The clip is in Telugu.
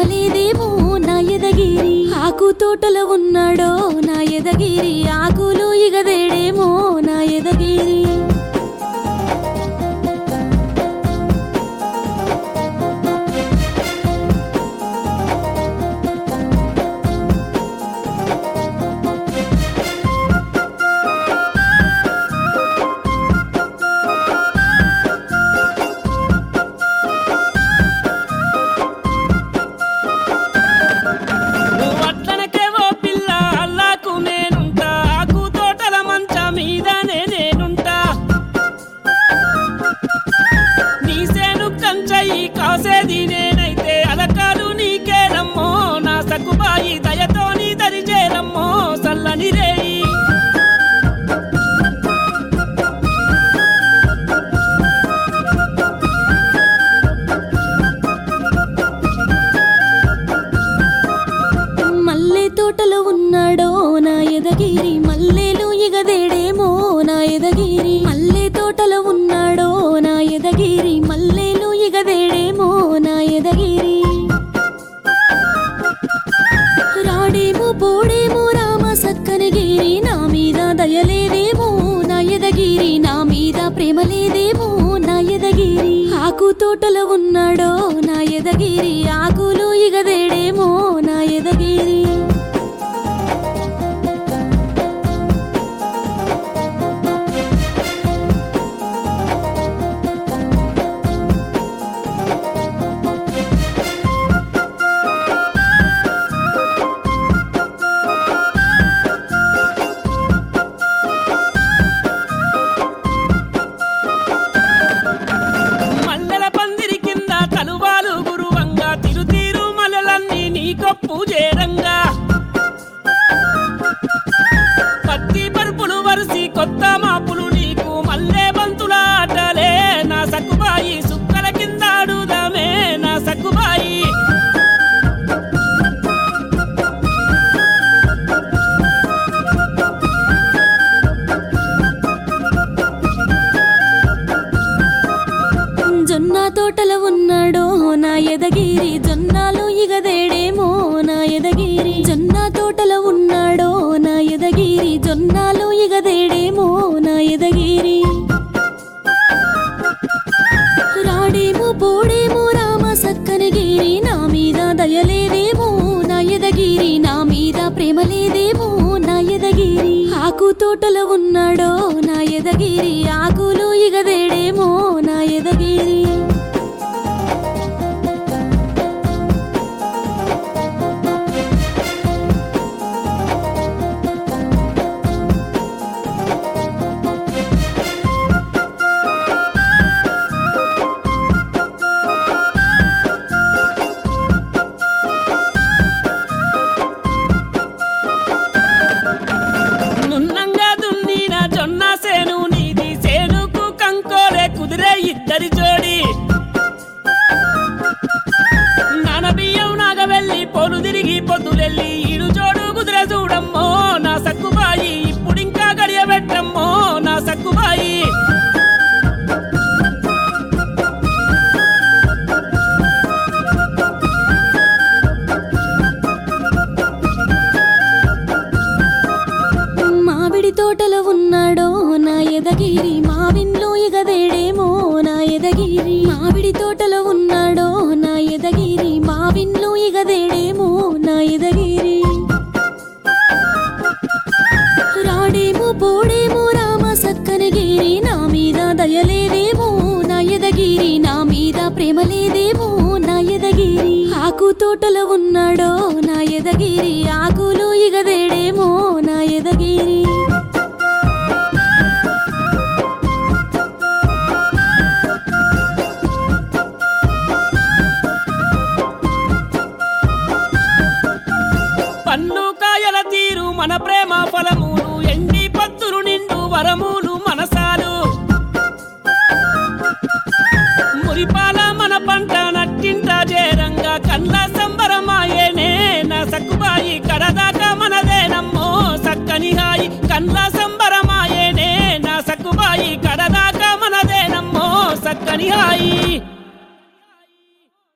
లేదేమో నా ఎదగిరి ఆకు తోటలో ఉన్నాడో నా ఎదగిరి ఆకులు ఇగదేడేమో నా ఎదగిరి నువ్వు అట్లనకే ఓ పిల్ల అల్లాకు నేనుంటా ఆకు తోటల మంచ మీదనే నేనుంటా నీ సేను కంచయి కాసేది నేనైతే అలకాలు నీకేనమ్మో నా సక్కుబాయి దయతో నీ దరిచేరమ్మో సల్లని రేయి మల్లె తోటలో ఉన్నాడో నా ఎదగిరి మల్లెలు ఇగదేడేమో నా ఎదగిరి మల్లె తోటలో ఉన్నాడో నా ఎదగిరి మల్లెలు ఇగదేడేమో నా ఎదగిరి రాడేమో పోడేమో రామ సక్కనగిరి నా మీద దయలేదేమో నా ఎదగిరి నా మీద ప్రేమ లేదేమో నా ఎదగిరి ఆకు తోటలో ఉన్నాడో నా ఎదగిరి ఆకులు ఇగదేడేమో నా ఎదగిరి మల్లెల పందిరి కింద కలువాలు గురువంగా తిరుతీరు మల్లెలన్నీ నీ కొప్పు చేరంగా పత్తి పరుపులు వరిసి కొత్త మాపులు నీకు మల్లె బంతుల ఆటలే నా సక్కుబాయి సుక్కల కింద ఆడుదామే నా సక్కుబాయి జొన్న తోటలో ఉన్నాడో నా ఎదగిరి జొన్నాలు ఇగదేడేమో నా ఎదగిరి జొన్న తోటలో ఉన్నాడో నా ఎదగిరి జొన్నాలు ఇగదేడేమో నా ఎదగిరి రాడేమో పోడేమో రామ సక్కనగిరి నా మీద దయలేదేమో నా ఎదగిరి నా మీద ప్రేమ లేదేమో నా ఎదగిరి ఆకు తోటలో ఉన్నాడో నా ఎదగిరి ఆకులు ఇగదేడేమో నా ఎదగిరి నున్నంగా దున్నిన జొన్న సేను నీది సేనుకు కంకోలే కుదిరే ఇద్దరి జోడి నానబియ్యం నాగవెళ్ళి పోలు తిరిగి పొద్దులెళ్ళి ఈడు జోడు కుదిరే చూడమ్మో నా సక్కుబాయి ఇప్పుడింకా గడియ పెట్టమ్మో నా సక్కుబాయి మామిడి తోటలో ఉన్నాడో నా ఎదగిరి మావిన్లో ఇగదేడేమో నా ఎదగిరి మామిడి తోటలో ఉన్నాడో నా ఎదగిరి మావిన్లో ఇగదేడేమో నా ఎదగిరి రాడేమో పోడేమో రామ సక్కనగిరి నా మీద దయలేదేమో నా ఎదగిరి నా మీద ప్రేమ లేదేమో నా ఎదగిరి ఆకు తోటలో ఉన్నాడో నా ఎదగిరి ఆకులు ఇగదేడేమో నా ఎదగిరి పన్ను కాయల తీరు మన ప్రేమ ఫలములు ఎండి పత్తులు నిండు వరములు మనసాలు మురిపాల మన పంట నట్టింట చేరంగా కళ్ళ సంబరమాయేనే నా సక్కుబాయి కడదాకా మనదేనమ్మో సక్కని హాయి కళ్ళ సంబరమాయేనే నా సక్కుబాయి కడదాకా మనదేనమ్మో సక్కని హాయి